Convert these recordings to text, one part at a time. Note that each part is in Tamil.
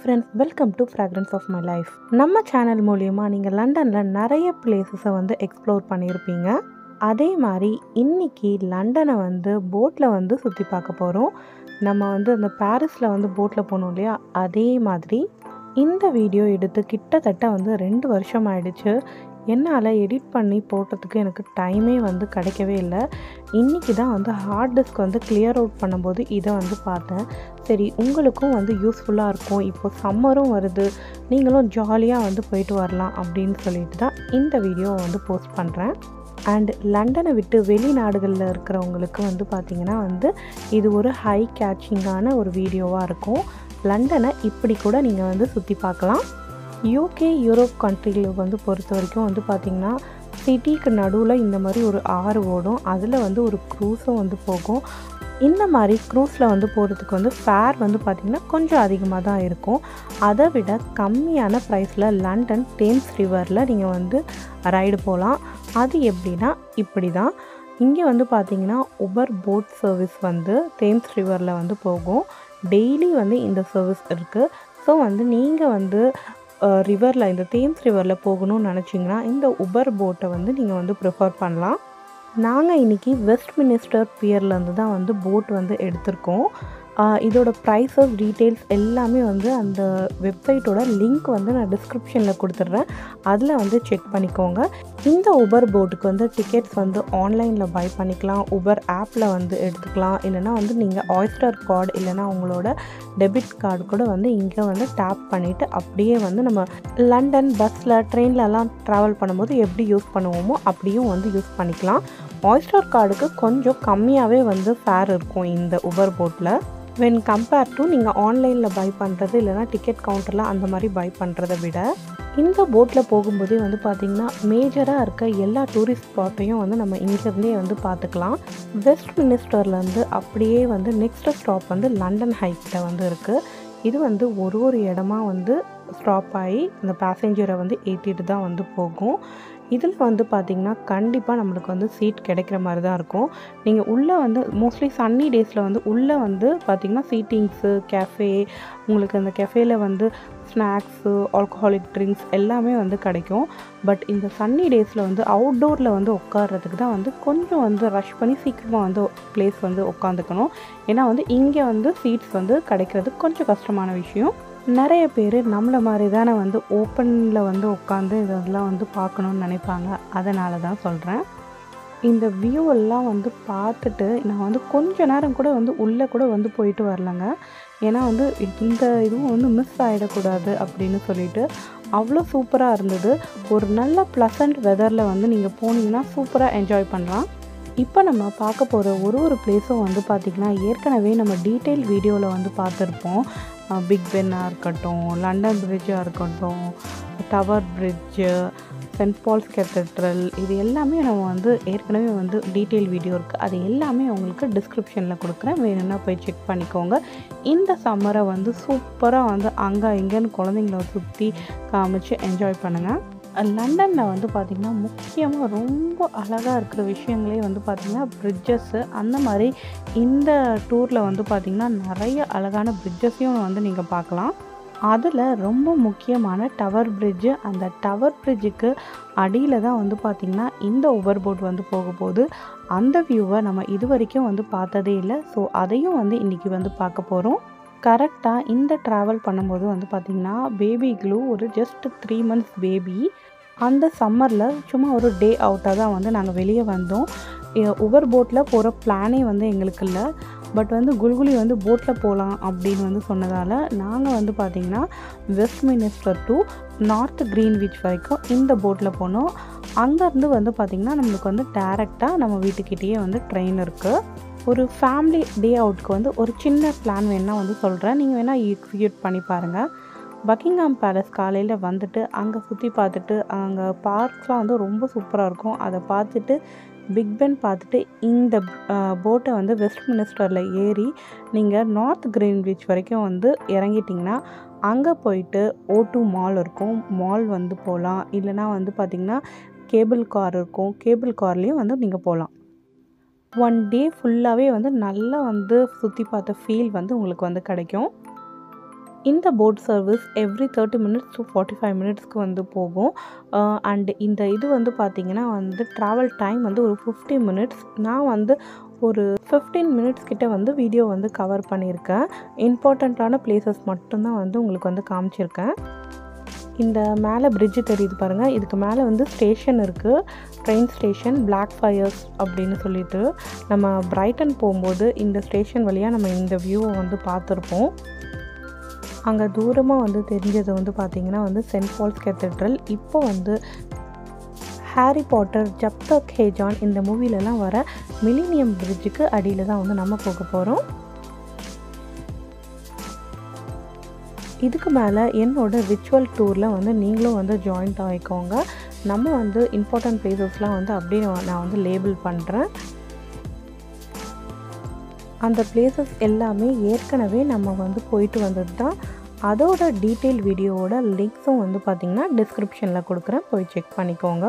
friends welcome to fragrance of my life நம்ம சேனல் மூலியமாக நீங்கள் லண்டனில் நிறைய பிளேசஸை வந்து எக்ஸ்ப்ளோர் பண்ணியிருப்பீங்க அதே மாதிரி இன்னைக்கு லண்டனை வந்து போட்டில் வந்து சுற்றி பார்க்க போகிறோம் நம்ம வந்து அந்த பாரிஸில் வந்து போட்டில் போனோம் இல்லையா அதே மாதிரி இந்த வீடியோ எடுத்து கிட்டத்தட்ட வந்து ரெண்டு வருஷம் ஆயிடுச்சு என்னால் எடிட் பண்ணி போட்டதுக்கு எனக்கு டைமே வந்து கிடைக்கவே இல்லை இன்றைக்கி தான் வந்து ஹார்ட் டிஸ்க் வந்து கிளியர் அவுட் பண்ணும்போது இதை வந்து பார்த்தேன் சரி உங்களுக்கும் வந்து யூஸ்ஃபுல்லாக இருக்கும் இப்போ சம்மரும் வருது நீங்களும் ஜாலியாக வந்து போயிட்டு வரலாம் அப்படின்னு சொல்லிட்டு தான் இந்த வீடியோவை வந்து போஸ்ட் பண்ணுறேன் அண்ட் லண்டனை விட்டு வெளிநாடுகளில் இருக்கிறவங்களுக்கு வந்து பார்த்திங்கன்னா வந்து இது ஒரு ஹை கேட்சிங்கான ஒரு வீடியோவாக இருக்கும் லண்டனை இப்படி கூட நீங்கள் வந்து சுற்றி பார்க்கலாம் யூகே யூரோப் கண்ட்ரியில் வந்து பொறுத்த வரைக்கும் வந்து பார்த்திங்கன்னா சிட்டிக்கு நடுவில் இந்த மாதிரி ஒரு ஆறு ஓடும் அதில் வந்து ஒரு க்ரூஸும் வந்து போகும் இந்த மாதிரி க்ரூஸில் வந்து போகிறதுக்கு வந்து ஃபேர் வந்து பார்த்திங்கன்னா கொஞ்சம் அதிகமாக தான் இருக்கும் அதை விட கம்மியான ப்ரைஸில் லண்டன் டேம்ஸ் ரிவரில் நீங்கள் வந்து ரைடு போகலாம் அது எப்படின்னா இப்படி தான் இங்கே வந்து பார்த்திங்கன்னா உபர் போட் சர்வீஸ் வந்து தேம்ஸ் ரிவரில் வந்து போகும் டெய்லி வந்து இந்த சர்வீஸ் இருக்குது ஸோ வந்து நீங்கள் வந்து ரிவரில் இந்த தேம்ஸ் ரிவரில் போகணும்னு நினச்சிங்கன்னா இந்த உபர் போட்டை வந்து நீங்கள் வந்து ப்ரிஃபர் பண்ணலாம் நாங்கள் இன்றைக்கி வெஸ்ட் மினிஸ்டர் பியர்லேருந்து தான் வந்து போட் வந்து எடுத்திருக்கோம் இதோட ப்ரைஸஸ் டீட்டெயில்ஸ் எல்லாமே வந்து அந்த வெப்சைட்டோட லிங்க் வந்து நான் டிஸ்கிரிப்ஷனில் கொடுத்துட்றேன் அதில் வந்து செக் பண்ணிக்கோங்க இந்த உபர் போட்டுக்கு வந்து டிக்கெட்ஸ் வந்து ஆன்லைனில் பை பண்ணிக்கலாம் உபர் ஆப்பில் வந்து எடுத்துக்கலாம் இல்லைனா வந்து நீங்கள் ஆய்ஸ்டர் கார்டு இல்லைனா உங்களோட டெபிட் கார்டு கூட வந்து இங்கே வந்து டேப் பண்ணிவிட்டு அப்படியே வந்து நம்ம லண்டன் பஸ்ஸில் ட்ரெயின்லலாம் ட்ராவல் பண்ணும்போது எப்படி யூஸ் பண்ணுவோமோ அப்படியும் வந்து யூஸ் பண்ணிக்கலாம் ஆய்ஸ்டர் கார்டுக்கு கொஞ்சம் கம்மியாகவே வந்து ஃபேர் இருக்கும் இந்த உபர் போட்டில் வென் கம்பேர் டு நீங்கள் ஆன்லைனில் பை பண்ணுறது இல்லைனா டிக்கெட் கவுண்டரில் அந்த மாதிரி பை பண்ணுறதை விட இந்த போட்டில் போகும்போதே வந்து பார்த்திங்கன்னா மேஜராக இருக்க எல்லா டூரிஸ்ட் ஸ்பாட்டையும் வந்து நம்ம இங்கேருந்தே வந்து பார்த்துக்கலாம் வெஸ்ட் மினிஸ்டர்லேருந்து அப்படியே வந்து நெக்ஸ்ட் ஸ்டாப் வந்து லண்டன் ஹைக்கில் வந்து இருக்குது இது வந்து ஒரு ஒரு இடமா வந்து ஸ்டாப் ஆகி இந்த பேசஞ்சரை வந்து ஏற்றிட்டு தான் வந்து போகும் இதில் வந்து பார்த்திங்கன்னா கண்டிப்பாக நம்மளுக்கு வந்து சீட் கிடைக்கிற மாதிரி தான் இருக்கும் நீங்கள் உள்ளே வந்து மோஸ்ட்லி சன்னி டேஸில் வந்து உள்ளே வந்து பார்த்திங்கன்னா சீட்டிங்ஸு கேஃபே உங்களுக்கு அந்த கெஃபேல வந்து ஸ்நாக்ஸு ஆல்கஹாலிக் ட்ரிங்க்ஸ் எல்லாமே வந்து கிடைக்கும் பட் இந்த சன்னி டேஸில் வந்து அவுட்டோரில் வந்து உட்கார்றதுக்கு தான் வந்து கொஞ்சம் வந்து ரஷ் பண்ணி சீக்கிரமாக வந்து பிளேஸ் வந்து உட்காந்துக்கணும் ஏன்னா வந்து இங்கே வந்து சீட்ஸ் வந்து கிடைக்கிறது கொஞ்சம் கஷ்டமான விஷயம் நிறைய பேர் நம்மளை மாதிரி தானே வந்து ஓப்பனில் வந்து உட்காந்து இதெல்லாம் வந்து பார்க்கணுன்னு நினைப்பாங்க அதனால தான் சொல்கிறேன் இந்த வியூ எல்லாம் வந்து பார்த்துட்டு நான் வந்து கொஞ்ச நேரம் கூட வந்து உள்ளே கூட வந்து போயிட்டு வரலங்க ஏன்னா வந்து இந்த இதுவும் வந்து மிஸ் ஆகிடக்கூடாது அப்படின்னு சொல்லிட்டு அவ்வளோ சூப்பராக இருந்தது ஒரு நல்ல ப்ளசண்ட் வெதரில் வந்து நீங்கள் போனீங்கன்னா சூப்பராக என்ஜாய் பண்ணலாம் இப்போ நம்ம பார்க்க போகிற ஒரு ஒரு பிளேஸும் வந்து பார்த்திங்கன்னா ஏற்கனவே நம்ம டீட்டெயில் வீடியோவில் வந்து பார்த்துருப்போம் பிக் பென்னாக இருக்கட்டும் லண்டன் பிரிட்ஜாக இருக்கட்டும் Tower Bridge Saint Paul's Cathedral இது எல்லாமே நம்ம வந்து ஏற்கனவே வந்து டீட்டெயில் வீடியோ இருக்குது அது எல்லாமே உங்களுக்கு டிஸ்கிரிப்ஷனில் கொடுக்குறேன் வேணும்னா போய் செக் பண்ணிக்கோங்க இந்த சம்மரை வந்து சூப்பராக வந்து அங்கே இங்கேன்னு குழந்தைங்கள சுற்றி காமிச்சு என்ஜாய் பண்ணுங்கள் லண்டனில் வந்து பார்த்திங்கன்னா முக்கியமாக ரொம்ப அழகாக இருக்கிற விஷயங்களே வந்து பார்த்திங்கன்னா பிரிட்ஜஸ்ஸு அந்த மாதிரி இந்த டூரில் வந்து பார்த்திங்கன்னா நிறைய அழகான பிரிட்ஜஸையும் வந்து நீங்கள் பார்க்கலாம் அதில் ரொம்ப முக்கியமான டவர் பிரிட்ஜு அந்த டவர் பிரிட்ஜுக்கு அடியில் தான் வந்து பார்த்திங்கன்னா இந்த ஓவர் போட் வந்து போக போகுது அந்த வியூவை நம்ம இது வரைக்கும் வந்து பார்த்ததே இல்லை ஸோ அதையும் வந்து இன்றைக்கி வந்து பார்க்க போகிறோம் கரெக்டாக இந்த ட்ராவல் பண்ணும்போது வந்து பார்த்திங்கன்னா பேபி க்ளூ ஒரு ஜஸ்ட் த்ரீ மந்த்ஸ் பேபி அந்த சம்மரில் சும்மா ஒரு டே அவுட்டாக தான் வந்து நாங்கள் வெளியே வந்தோம் உபர் போட்டில் போகிற பிளானே வந்து எங்களுக்கு இல்லை பட் வந்து குல்குலி வந்து போட்டில் போகலாம் அப்படின்னு வந்து சொன்னதால் நாங்கள் வந்து பார்த்திங்கன்னா Westminster to North Greenwich வரைக்கும் இந்த போட்டில் போனோம் அங்கேருந்து வந்து பார்த்திங்கன்னா நம்மளுக்கு வந்து டேரெக்டாக நம்ம வீட்டுக்கிட்டேயே வந்து ட்ரெயின் இருக்குது ஒரு ஃபேமிலி டே அவுட்க்கு வந்து ஒரு சின்ன பிளான் வேணால் வந்து சொல்கிறேன் நீங்கள் வேணால் எக்ஸிக்யூட் பண்ணி பாருங்கள் பக்கிங்ஹாம் பேலஸ் காலையில் வந்துட்டு அங்கே சுற்றி பார்த்துட்டு அங்கே பார்க்ஸ்லாம் வந்து ரொம்ப சூப்பராக இருக்கும் அதை பார்த்துட்டு பிக் பென் பார்த்துட்டு இந்த போட்டை வந்து வெஸ்ட் மினிஸ்டரில் ஏறி நீங்கள் நார்த் கிரீன்விச் வரைக்கும் வந்து இறங்கிட்டிங்கன்னா அங்கே போயிட்டு ஓ டூ மால் இருக்கும் மால் வந்து போகலாம் இல்லைனா வந்து பார்த்திங்கன்னா கேபிள் கார் இருக்கும் கேபிள் கார்லேயும் வந்து நீங்கள் போகலாம் ஒன் டே ஃபுல்லாகவே வந்து நல்லா வந்து சுற்றி பார்த்த ஃபீல் வந்து உங்களுக்கு வந்து கிடைக்கும் இந்த boat service every thirty minutes to forty five மினிட்ஸ்க்கு வந்து போகும் அண்ட் இந்த இது வந்து பார்த்திங்கன்னா வந்து ட்ராவல் டைம் வந்து ஒரு ஃபிஃப்டி மினிட்ஸ் நான் வந்து ஒரு ஃபிஃப்டீன் மினிட்ஸ் கிட்ட வந்து வீடியோ வந்து கவர் பண்ணியிருக்கேன் இம்பார்ட்டண்ட்டான பிளேசஸ் மட்டும்தான் வந்து உங்களுக்கு வந்து காமிச்சிருக்கேன் இந்த மேலே பிரிட்ஜு தெரியுது பாருங்கள் இதுக்கு மேலே வந்து ஸ்டேஷன் இருக்குது ட்ரெயின் ஸ்டேஷன் பிளாக் ஃபயர்ஸ் அப்படின்னு சொல்லிட்டு நம்ம பிரைட்டன் போகும்போது இந்த ஸ்டேஷன் வழியாக நம்ம இந்த வியூவை வந்து பார்த்துருப்போம் அங்கே தூரமாக வந்து தெரிஞ்சது வந்து பார்த்திங்கன்னா வந்து சென்ட் பால்ஸ் கேத்தட்ரல் இப்போ வந்து ஹாரி பாட்டர் ஜப்தக் ஹேஜான் இந்த மூவிலலாம் வர மிலினியம் பிரிட்ஜுக்கு அடியில் தான் வந்து நம்ம போக போகிறோம் இதுக்கு மேலே என்னோட ரிச்சுவல் டூரில் வந்து நீங்களும் வந்து ஜாயின்ட் ஆகிக்கோங்க நம்ம வந்து இம்பார்ட்டன்ட் பிளேசஸ்லாம் வந்து அப்படியே நான் வந்து லேபிள் பண்ணுறேன் அந்த பிளேசஸ் எல்லாமே ஏற்கனவே நம்ம வந்து போயிட்டு வந்தது தான் அதோட டீட்டெயில் வீடியோவோட லிங்க்ஸும் வந்து பார்த்திங்கன்னா டிஸ்கிரிப்ஷனில் கொடுக்குறேன் போய் செக் பண்ணிக்கோங்க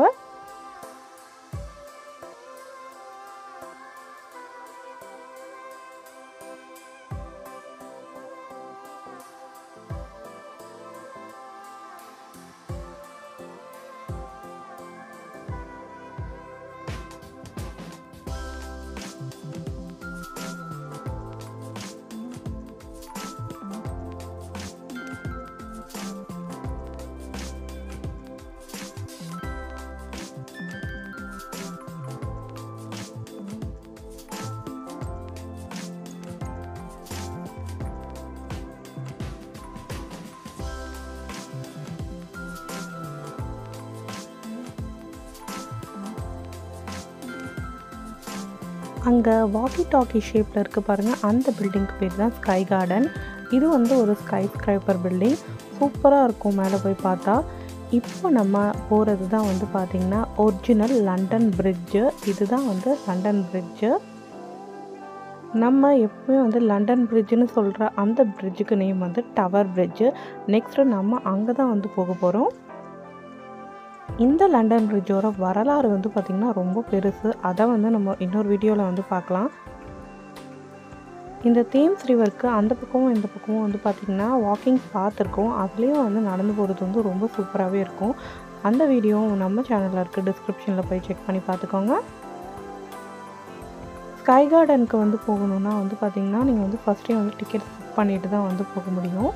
அங்கே வாக்கி டாக்கி ஷேப்பில் இருக்குது பாருங்கள் அந்த பில்டிங்க்கு பேர் தான் ஸ்கை கார்டன் இது வந்து ஒரு ஸ்கை ஸ்கிரைப்பர் பில்டிங் சூப்பராக இருக்கும் மேலே போய் பார்த்தா இப்போ நம்ம போகிறது தான் வந்து பார்த்திங்கன்னா ஒரிஜினல் லண்டன் பிரிட்ஜு இதுதான் வந்து லண்டன் பிரிட்ஜு நம்ம எப்பவுமே வந்து லண்டன் பிரிட்ஜுன்னு சொல்கிற அந்த பிரிட்ஜுக்கு நேம் வந்து டவர் பிரிட்ஜு நெக்ஸ்ட்டு நம்ம அங்கே தான் வந்து போக போகிறோம் இந்த லண்டன் பிரிட்ஜோட வரலாறு வந்து பார்த்திங்கன்னா ரொம்ப பெருசு அதை வந்து நம்ம இன்னொரு வீடியோவில் வந்து பார்க்கலாம் இந்த தேம்ஸ் ரிவருக்கு அந்த பக்கமும் இந்த பக்கமும் வந்து பார்த்திங்கன்னா வாக்கிங் பார்த்துருக்கோம் அதுலேயும் வந்து நடந்து போகிறது வந்து ரொம்ப சூப்பராகவே இருக்கும் அந்த வீடியோவும் நம்ம சேனலில் இருக்குது டிஸ்கிரிப்ஷனில் போய் செக் பண்ணி பார்த்துக்கோங்க ஸ்கை கார்டனுக்கு வந்து போகணுன்னா வந்து பார்த்திங்கன்னா நீங்கள் வந்து ஃபஸ்ட்டே வந்து டிக்கெட் புக் பண்ணிட்டு தான் வந்து போக முடியும்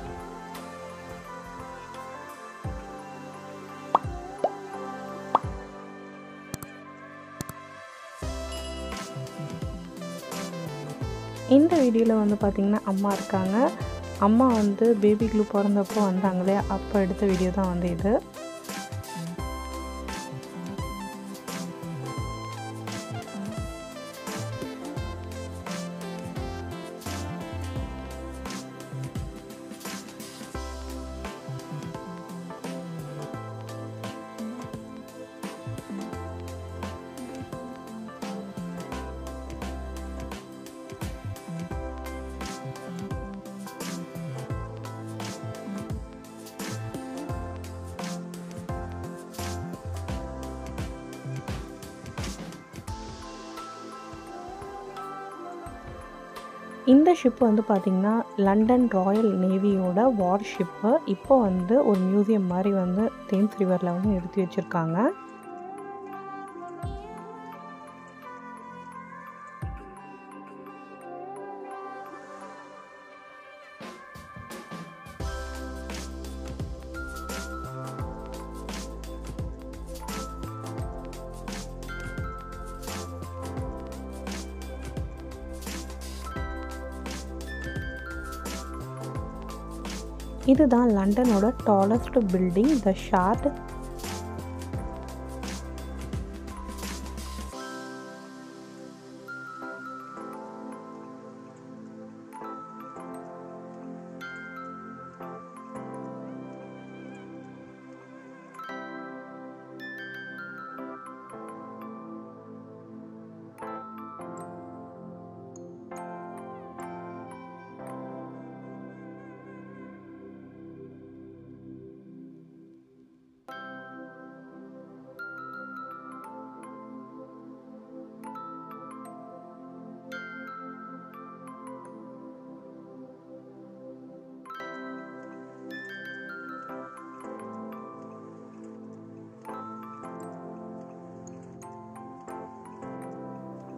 இந்த வீடியோவில் வந்து பார்த்திங்கன்னா அம்மா இருக்காங்க அம்மா வந்து பேபி க்ளூ பிறந்தப்போ வந்தாங்களே அப்போ எடுத்த வீடியோ தான் வந்து இது இந்த ஷிப் வந்து பார்த்திங்கன்னா லண்டன் ராயல் நேவியோட வார் ஷிப்பு இப்போ வந்து ஒரு மியூசியம் மாதிரி வந்து தேம்ஸ் ரிவரில் வந்து நிறுத்தி வச்சுருக்காங்க இதுதான் லண்டனோட tallest building the Shard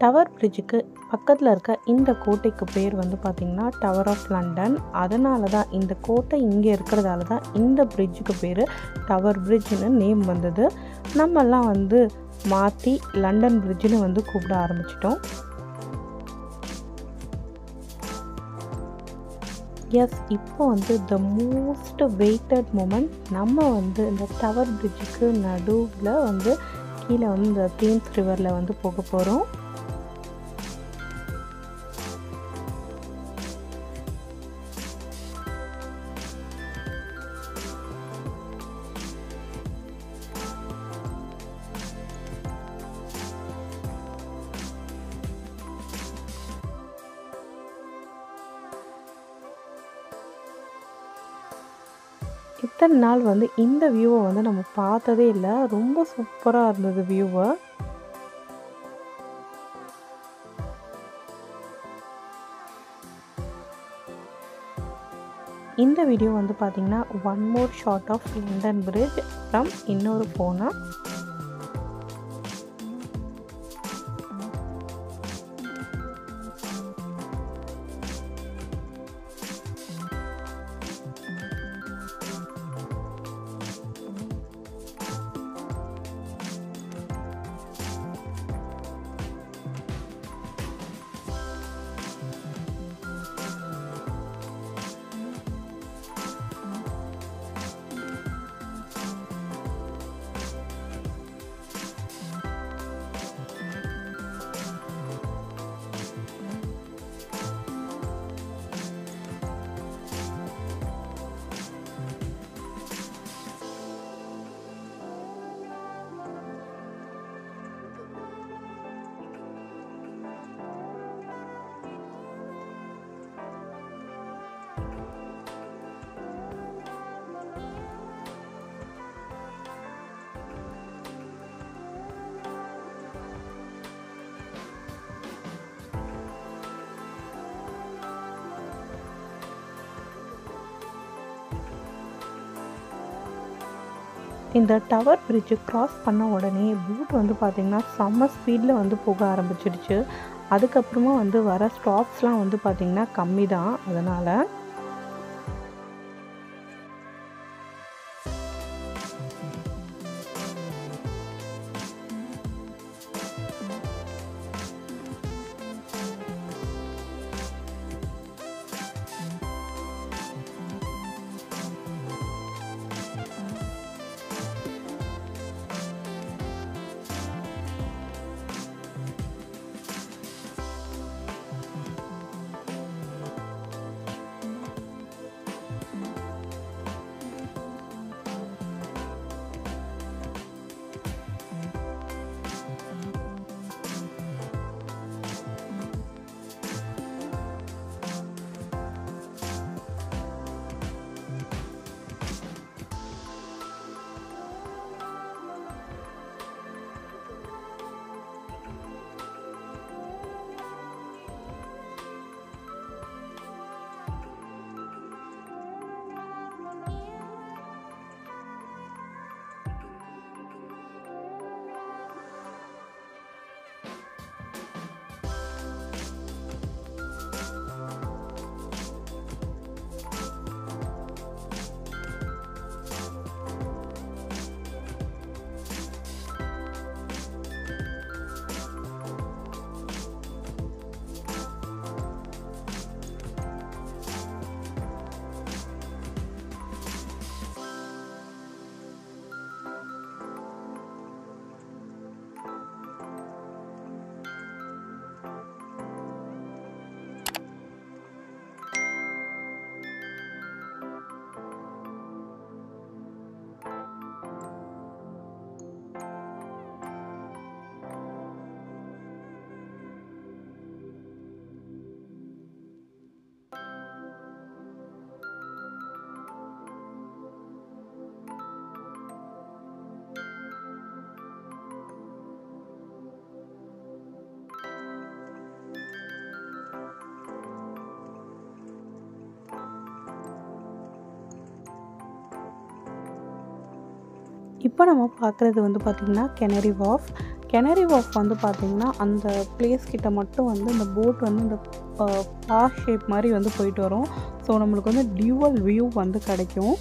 Tower பிரிட்ஜுக்கு பக்கத்தில் இருக்க இந்த கோட்டைக்கு பேர் வந்து பார்த்திங்கன்னா டவர் ஆஃப் லண்டன் அதனால தான் இந்த கோட்டை இங்கே இருக்கிறதால தான் இந்த பிரிட்ஜுக்கு பேர் டவர் பிரிட்ஜ்னு நேம் வந்தது நம்மெல்லாம் வந்து மாற்றி லண்டன் பிரிட்ஜுன்னு வந்து கூப்பிட ஆரம்பிச்சிட்டோம் எஸ் இப்போ வந்து த மோஸ்ட் வெயிட்டட் மூமெண்ட் நம்ம வந்து இந்த டவர் பிரிட்ஜுக்கு நடுவில் வந்து கீழே வந்து இந்த தேம்ஸ் ரிவரில் வந்து போக போகிறோம் இத்தனை நாள் வந்து இந்த வியூவை வந்து நம்ம பார்த்ததே இல்லை ரொம்ப சூப்பராக இருந்தது வியூவை இந்த வீடியோ வந்து பார்த்திங்கன்னா one more shot of London Bridge from இன்னொரு ஃபோனா இந்த டவர் பிரிட்ஜு க்ராஸ் பண்ண உடனே போட் வந்து பார்த்திங்கன்னா செம்ம ஸ்பீடில் வந்து போக ஆரம்பிச்சிடுச்சு அதுக்கப்புறமா வந்து வர ஸ்டாப்ஸ்லாம் வந்து பார்த்திங்கன்னா கம்மி தான் அதனால் இப்போ நம்ம பார்க்குறது வந்து பார்த்திங்கன்னா கெனரி வாஃப் கெனரி வாஃப் வந்து பார்த்திங்கன்னா அந்த பிளேஸ் கிட்ட மட்டும் வந்து இந்த போட் வந்து இந்த பார் ஷேப் மாதிரி வந்து போயிட்டு வரும் ஸோ நம்மளுக்கு வந்து டியூவல் வியூ வந்து கிடைக்கும்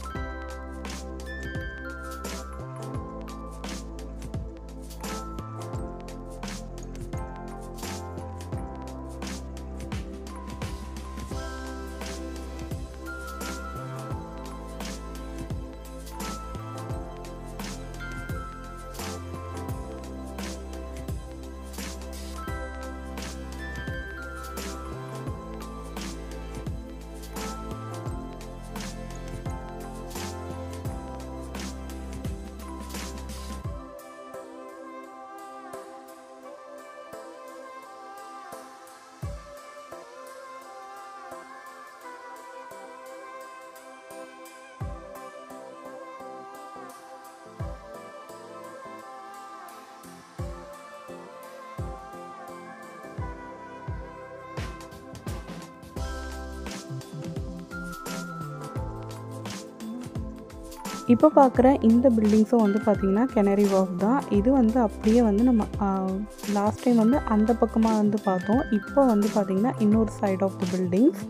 இப்போ பார்க்குற இந்த பில்டிங்ஸும் வந்து பார்த்திங்கன்னா கெனரி வாக் தான் இது வந்து அப்படியே வந்து நம்ம லாஸ்ட் டைம் வந்து அந்த பக்கமாக வந்து பார்த்தோம் இப்போ வந்து பார்த்திங்கன்னா இன்னொரு சைட் ஆஃப் தி பில்டிங்ஸ்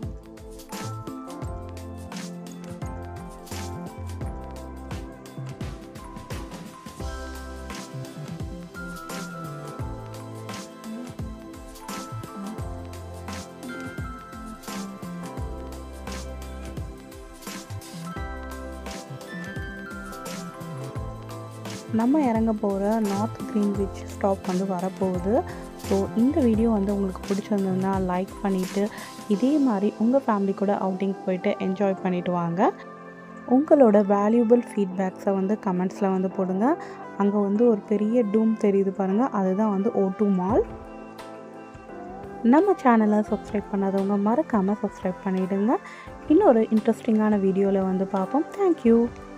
நம்ம இறங்க போகிற நார்த் க்ரீன்விச் ஸ்டாப் வந்து வரப்போகுது ஸோ இந்த வீடியோ வந்து உங்களுக்கு பிடிச்சிருந்ததுன்னா லைக் பண்ணிவிட்டு இதே மாதிரி உங்கள் ஃபேமிலி கூட அவுட்டிங் போயிட்டு என்ஜாய் பண்ணிவிட்டு வாங்க உங்களோட வேல்யூபிள் ஃபீட்பேக்ஸை வந்து கமெண்ட்ஸில் வந்து போடுங்க அங்கே வந்து ஒரு பெரிய டூம் தெரியுது பாருங்கள் அதுதான் வந்து ஓ டூ மால் நம்ம சேனலை சப்ஸ்கிரைப் பண்ணாதவங்க மறக்காமல் சப்ஸ்கிரைப் பண்ணிவிடுங்க இன்னொரு இன்ட்ரெஸ்டிங்கான வீடியோவில் வந்து பார்ப்போம் தேங்க்யூ